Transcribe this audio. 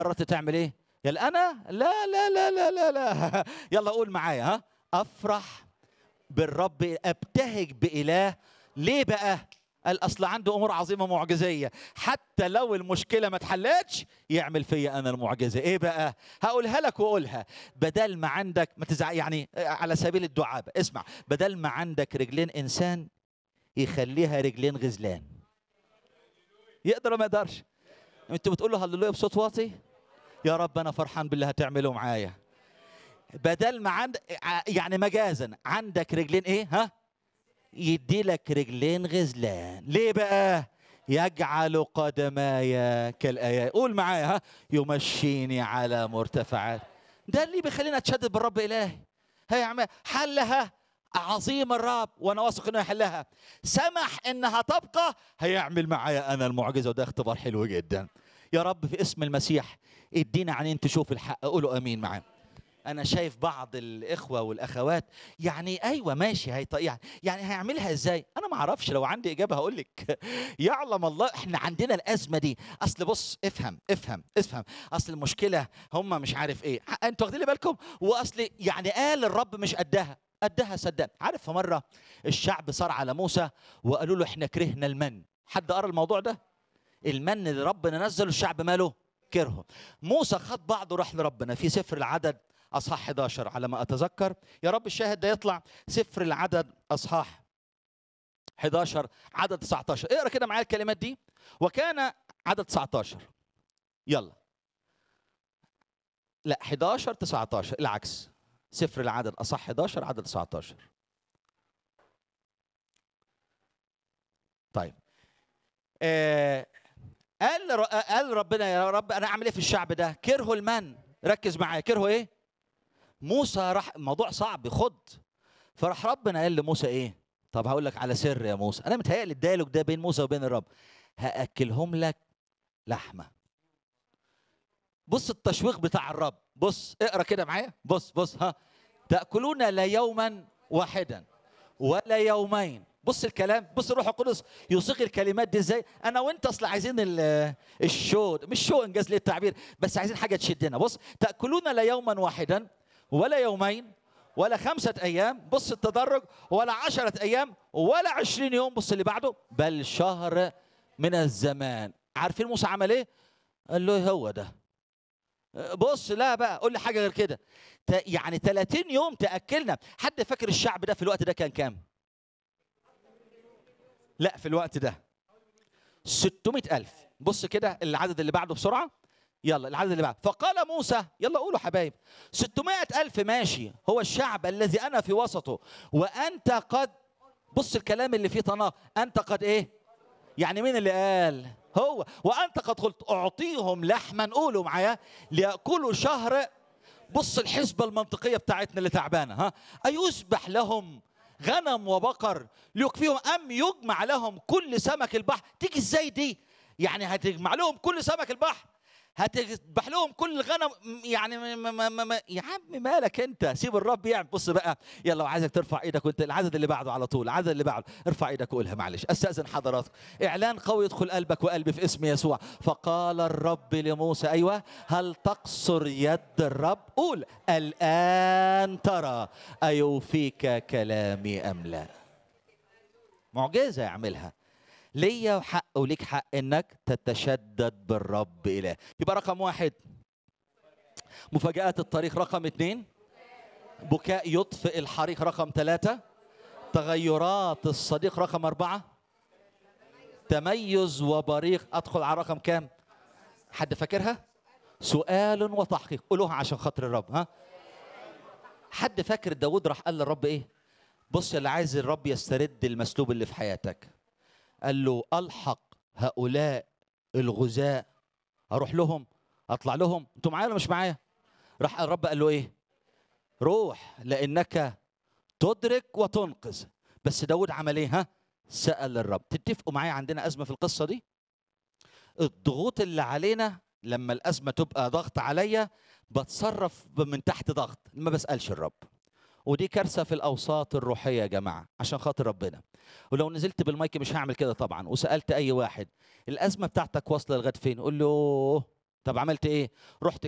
قررت تعمل ايه قال انا لا لا لا لا لا لا يلا قول معايا ها افرح بالرب ابتهج باله ليه بقى قال اصل عنده امور عظيمه معجزيه حتى لو المشكله ما اتحلتش يعمل فيا انا المعجزه ايه بقى هقولها لك واقولها بدل ما عندك ما تزع يعني على سبيل الدعابه اسمع بدل ما عندك رجلين انسان يخليها رجلين غزلان يقدر ولا ما يقدرش انت بتقول له هللويا بصوت واطي يا رب انا فرحان باللي هتعمله معايا بدل ما عند يعني مجازا عندك رجلين ايه ها يدي لك رجلين غزلان ليه بقى يجعل قدماي كالايات قول معايا ها يمشيني على مرتفعات ده اللي بيخلينا اتشدد بالرب الهي هيعمل حلها عظيم الرب وانا واثق انه يحلها سمح انها تبقى هيعمل معايا انا المعجزه وده اختبار حلو جدا يا رب في اسم المسيح ادينا عينين تشوف الحق قولوا امين معانا انا شايف بعض الاخوه والاخوات يعني ايوه ماشي هي يعني يعني هيعملها ازاي انا ما اعرفش لو عندي اجابه هقول لك يعلم الله احنا عندنا الازمه دي اصل بص افهم افهم افهم اصل المشكله هم مش عارف ايه انتوا واخدين بالكم واصل يعني قال الرب مش قدها قدها صدق عارف في مره الشعب صار على موسى وقالوا له احنا كرهنا المن حد قرا الموضوع ده المن اللي ربنا نزله الشعب ماله كرهه موسى خد بعضه راح لربنا في سفر العدد اصحاح 11 على ما اتذكر يا رب الشاهد ده يطلع سفر العدد اصحاح 11 عدد 19 اقرا كده معايا الكلمات دي وكان عدد 19 يلا لا 11 19 العكس سفر العدد اصح 11 عدد 19 طيب آه قال قال ربنا يا رب انا اعمل ايه في الشعب ده كرهوا المن ركز معايا كرهوا ايه موسى راح الموضوع صعب خد فراح ربنا قال لموسى ايه طب هقول لك على سر يا موسى انا متهيألي الديالوج ده بين موسى وبين الرب هاكلهم لك لحمه بص التشويق بتاع الرب بص اقرا كده معايا بص بص ها تاكلون لا يوما واحدا ولا يومين بص الكلام بص الروح القدس يوثق الكلمات دي ازاي انا وانت اصل عايزين الشو مش شو انجاز لي التعبير بس عايزين حاجه تشدنا بص تاكلون لا يوما واحدا ولا يومين ولا خمسة أيام بص التدرج ولا عشرة أيام ولا عشرين يوم بص اللي بعده بل شهر من الزمان عارفين موسى عمل ايه قال له هو ده بص لا بقى قول لي حاجة غير كده يعني 30 يوم تأكلنا حد فاكر الشعب ده في الوقت ده كان كام لا في الوقت ده 600 ألف بص كده العدد اللي بعده بسرعة يلا العدد اللي بعده فقال موسى يلا قولوا حبايب 600 ألف ماشي هو الشعب الذي أنا في وسطه وأنت قد بص الكلام اللي فيه طناه أنت قد إيه يعني مين اللي قال هو وأنت قد قلت أعطيهم لحما قولوا معايا ليأكلوا شهر بص الحسبة المنطقية بتاعتنا اللي تعبانة ها أيسبح لهم غنم وبقر ليكفيهم أم يجمع لهم كل سمك البحر تيجي ازاي دي يعني هتجمع لهم كل سمك البحر هتذبح لهم كل الغنم يعني ما ما ما ما يا عم مالك انت سيب الرب يعمل بص بقى يلا وعايزك ترفع ايدك وانت العدد اللي بعده على طول العدد اللي بعده ارفع ايدك وقولها معلش استاذن حضراتكم اعلان قوي يدخل قلبك وقلبي في اسم يسوع فقال الرب لموسى ايوه هل تقصر يد الرب قول الان ترى ايوفيك كلامي ام لا معجزه يعملها ليا حق وليك حق انك تتشدد بالرب اله يبقى رقم واحد مفاجآت الطريق رقم اثنين بكاء يطفئ الحريق رقم ثلاثة تغيرات الصديق رقم أربعة تميز وبريق أدخل على رقم كام حد فاكرها سؤال وتحقيق قولوها عشان خاطر الرب ها حد فاكر داود راح قال للرب ايه بص اللي عايز الرب يسترد المسلوب اللي في حياتك قال له الحق هؤلاء الغزاة اروح لهم اطلع لهم انتوا معايا ولا مش معايا راح الرب قال له ايه روح لانك تدرك وتنقذ بس داود عمل ايه ها سأل الرب تتفقوا معايا عندنا أزمة في القصة دي الضغوط اللي علينا لما الأزمة تبقى ضغط عليا بتصرف من تحت ضغط ما بسألش الرب ودي كارثه في الاوساط الروحيه يا جماعه عشان خاطر ربنا ولو نزلت بالمايك مش هعمل كده طبعا وسالت اي واحد الازمه بتاعتك واصله لغايه فين قول له طب عملت ايه رحت